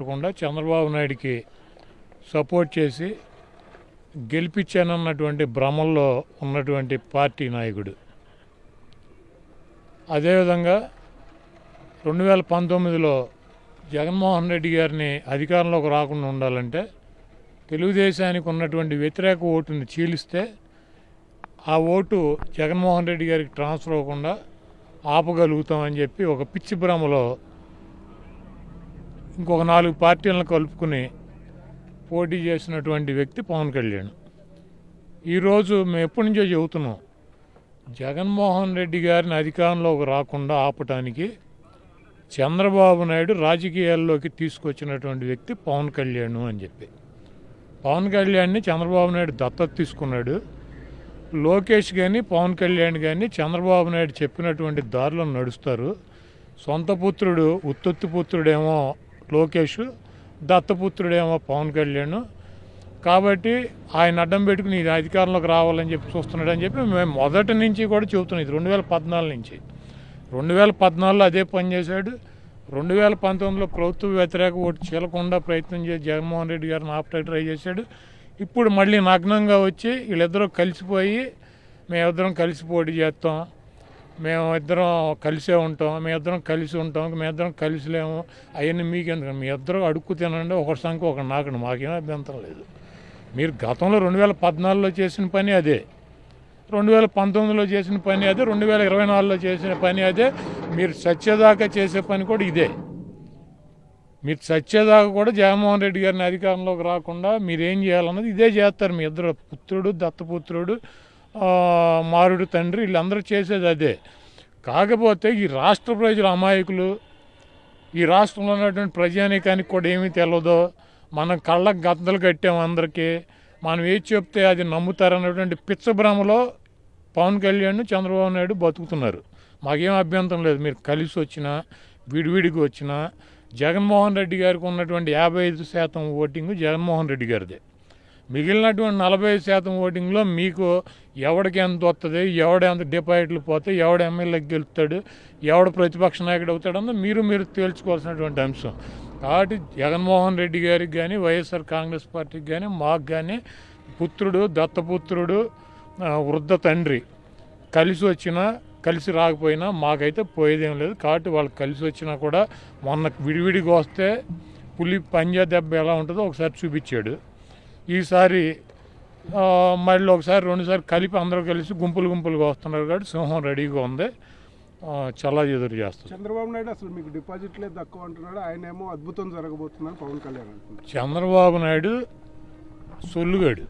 కాకుండా చంద్రబాబు నాయుడికి సపోర్ట్ చేసి గెలిపించానన్నటువంటి భ్రమల్లో ఉన్నటువంటి పార్టీ నాయకుడు అదేవిధంగా రెండు వేల పంతొమ్మిదిలో జగన్మోహన్ రెడ్డి గారిని అధికారంలోకి రాకుండా ఉండాలంటే తెలుగుదేశానికి ఉన్నటువంటి వ్యతిరేక ఓటుని చీలిస్తే ఆ ఓటు జగన్మోహన్ రెడ్డి గారికి ట్రాన్స్ఫర్ అవ్వకుండా ఆపగలుగుతామని చెప్పి ఒక పిచ్చి భ్రమలో ఇంకొక నాలుగు పార్టీలను కలుపుకుని పోటీ చేసినటువంటి వ్యక్తి పవన్ కళ్యాణ్ ఈరోజు మేము ఎప్పటి నుంచో చెబుతున్నాం జగన్మోహన్ రెడ్డి గారిని అధికారంలోకి రాకుండా ఆపటానికి చంద్రబాబు నాయుడు రాజకీయాల్లోకి తీసుకొచ్చినటువంటి వ్యక్తి పవన్ కళ్యాణ్ అని చెప్పి పవన్ కళ్యాణ్ని చంద్రబాబు నాయుడు దత్తత తీసుకున్నాడు లోకేష్ కానీ పవన్ కళ్యాణ్ కానీ చంద్రబాబు నాయుడు చెప్పినటువంటి దారిలో నడుస్తారు సొంత పుత్రుడు ఉత్తొత్తి పుత్రుడేమో లోకేష్ దత్తపుత్రుడేమో పవన్ కళ్యాణ్ కాబట్టి ఆయన అడ్డం పెట్టుకుని ఇది అధికారంలోకి రావాలని చెప్పి చూస్తున్నాడు అని చెప్పి మేము మొదటి నుంచి కూడా చెబుతున్నాం ఇది రెండు వేల పద్నాలుగు నుంచి రెండు వేల పద్నాలుగులో అదే పని చేశాడు రెండు వేల పంతొమ్మిదిలో ప్రభుత్వ వ్యతిరేక ఓటు చీలకుండా ప్రయత్నం చేసి జగన్మోహన్ రెడ్డి గారిని ఆపటానికి ట్రై చేశాడు ఇప్పుడు మళ్ళీ నగ్నంగా వచ్చి వీళ్ళిద్దరూ కలిసిపోయి మేమిద్దరం కలిసి పోటీ చేస్తాం మేము ఇద్దరం కలిసే ఉంటాం మేమిద్దరం కలిసి ఉంటాం మేమిద్దరం కలిసి లేము అవన్నీ మీకెందుకు మీ ఇద్దరు అడుక్కు తినండి ఒకటి సంఖ్య ఒకటి నాకండి మాకేం అభ్యంతరం లేదు మీరు గతంలో రెండు వేల పద్నాలుగులో చేసిన పని అదే రెండు వేల పంతొమ్మిదిలో చేసిన పని అదే రెండు వేల ఇరవై నాలుగులో చేసిన పని అదే మీరు సత్యదాకా చేసే పని కూడా ఇదే మీరు సత్యదాకా కూడా జగన్మోహన్ రెడ్డి గారిని అధికారంలోకి రాకుండా మీరు ఏం చేయాలన్నది ఇదే చేస్తారు మీ ఇద్దరు పుత్రుడు దత్తపుత్రుడు ఆ, మారుడు తండ్రి వీళ్ళందరూ చేసేది అదే కాకపోతే ఈ రాష్ట్ర ప్రజల అమాయకులు ఈ రాష్ట్రంలో ఉన్నటువంటి ప్రజానీకానికి కూడా ఏమీ తెలియదో మనం కళ్ళకు గద్దలు కట్టాం అందరికీ మనం ఏది చెప్తే అది నమ్ముతారన్నటువంటి పిచ్చభ్రమలో పవన్ కళ్యాణ్ చంద్రబాబు నాయుడు బతుకుతున్నారు మాకేం అభ్యంతరం లేదు మీరు కలిసి వచ్చినా విడివిడికి వచ్చినా జగన్మోహన్ రెడ్డి గారికి ఉన్నటువంటి యాభై ఐదు శాతం ఓటింగ్ జగన్మోహన్ రెడ్డి గారిదే మిగిలినటువంటి నలభై ఐదు శాతం ఓటింగ్లో మీకు ఎవడికి ఎంత వస్తుంది ఎవడ ఎంత డిపాజిట్లు పోతాయి ఎవడ ఎమ్మెల్యేకి గెలుస్తాడు ఎవడ ప్రతిపక్ష నాయకుడు అవుతాడన్నది మీరు మీరు తేల్చుకోవాల్సినటువంటి అంశం కాబట్టి జగన్మోహన్ రెడ్డి గారికి కానీ వైఎస్ఆర్ కాంగ్రెస్ పార్టీకి కానీ మాకు కానీ పుత్రుడు దత్తపుత్రుడు ఆ, వృద్ధ తండ్రి కలిసి వచ్చినా కలిసి రాకపోయినా మాకైతే పోయేదేం లేదు కాబట్టి వాళ్ళు కలిసి వచ్చినా కూడా మొన్న విడివిడిగా వస్తే పులి పంజా దెబ్బ ఎలా ఉంటుందో ఒకసారి చూపించాడు ఈసారి ఆ, మళ్ళీ ఒకసారి రెండుసార్లు కలిపి అందరూ కలిసి గుంపులు గుంపులుగా వస్తున్నారు కాబట్టి సింహం రెడీగా ఉంది ఆ, చాలా ఎదురు చేస్తుంది చంద్రబాబు నాయుడు అసలు మీకు డిపాజిట్లే తక్కువ అంటున్నాడు ఆయన ఏమో అద్భుతం జరగబోతుందని పవన్ కళ్యాణ్ అంటున్నారు చంద్రబాబు నాయుడు సొల్లుగాడు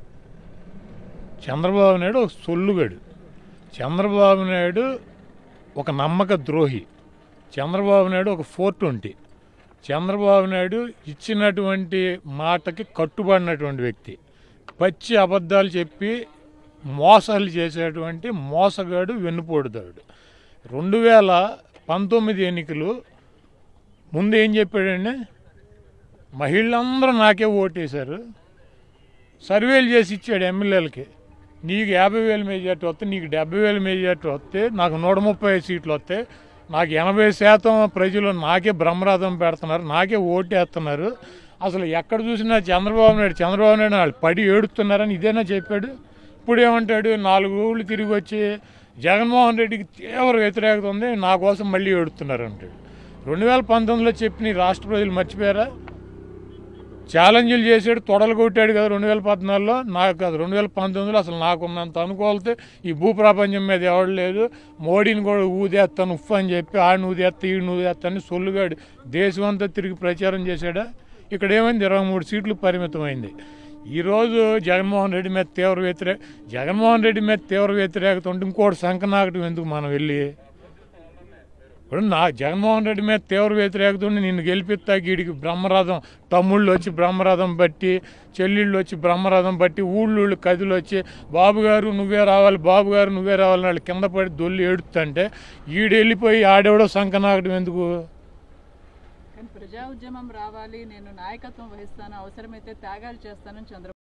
చంద్రబాబు నాయుడు ఒక సొల్లుగాడు చంద్రబాబు నాయుడు ఒక నమ్మక ద్రోహి చంద్రబాబు నాయుడు ఒక ఫోర్ ట్వంటీ చంద్రబాబు నాయుడు ఇచ్చినటువంటి మాటకి కట్టుబడినటువంటి వ్యక్తి పచ్చి అబద్ధాలు చెప్పి మోసాలు చేసేటువంటి మోసగాడు వెన్నుపోడుదాడు రెండు వేల పంతొమ్మిది ఎన్నికలు ముందు ఏం చెప్పాడండి మహిళలందరూ నాకే ఓటేశారు సర్వేలు చేసి ఇచ్చాడు ఎమ్మెల్యేలకి నీకు యాభై వేల మెజార్టీ వస్తే నీకు డెబ్బై వేల మెజార్టీ వస్తే నాకు నూట ముప్పై ఐదు సీట్లు వస్తే నాకు ఎనభై శాతం ప్రజలు నాకే బ్రహ్మరథం పెడుతున్నారు నాకే ఓటేస్తున్నారు అసలు ఎక్కడ చూసినా చంద్రబాబు నాయుడు చంద్రబాబు నాయుడు వాళ్ళు పడి ఏడుతున్నారని ఇదేనా చెప్పాడు ఇప్పుడు ఏమంటాడు నాలుగు ఊళ్ళు తిరిగి వచ్చి జగన్మోహన్ రెడ్డికి తీవ్ర వ్యతిరేకత ఉంది నా కోసం మళ్ళీ ఏడుతున్నారు అంటాడు రెండు వేల పంతొమ్మిదిలో చెప్పిన ఈ రాష్ట్ర ప్రజలు మర్చిపోయారా ఛాలెంజ్లు చేసాడు తొడలు కొట్టాడు కదా రెండు వేల పద్నాలుగులో నాకు కాదు రెండు వేల పంతొమ్మిదిలో అసలు నాకున్నంత అనుకోవాలితే ఈ భూప్రపంచం మీద ఎవడు లేదు మోడీని కూడా ఊదేస్తాను ఉఫ్ అని చెప్పి ఆడిని ఊదేస్తా ఈడిని ఊదేస్తా అని సొల్లుగాడు దేశం అంతా తిరిగి ప్రచారం చేశాడా ఇక్కడ ఏమైంది ఇరవై మూడు సీట్లు పరిమితమైంది ఈరోజు జగన్మోహన్ రెడ్డి మీద తీవ్ర వ్యతిరేక జగన్మోహన్ రెడ్డి మీద తీవ్ర వ్యతిరేకత ఉంటే ఇంకోటి సంకనాకటం ఎందుకు మనం వెళ్ళి ఇప్పుడు నా జగన్మోహన్ రెడ్డి మీద తీవ్ర వ్యతిరేకత ఉండి నిన్ను గెలిపిస్తా గీడికి బ్రహ్మరథం తమ్ముళ్ళు వచ్చి బ్రహ్మరథం బట్టి చెల్లిళ్ళు వచ్చి బ్రహ్మరథం బట్టి ఊళ్ళు కదులు వచ్చి బాబు గారు నువ్వే రావాలి బాబు గారు నువ్వే రావాలి వాళ్ళు కింద పడి దొల్లి ఏడుతుంటే ఈడు వెళ్ళిపోయి ఆడెవడో సంకనాకటం ఎందుకు కానీ ప్రజా ఉద్యమం రావాలి నేను నాయకత్వం వహిస్తాను అవసరమైతే త్యాగాలు చేస్తానని చంద్రబాబు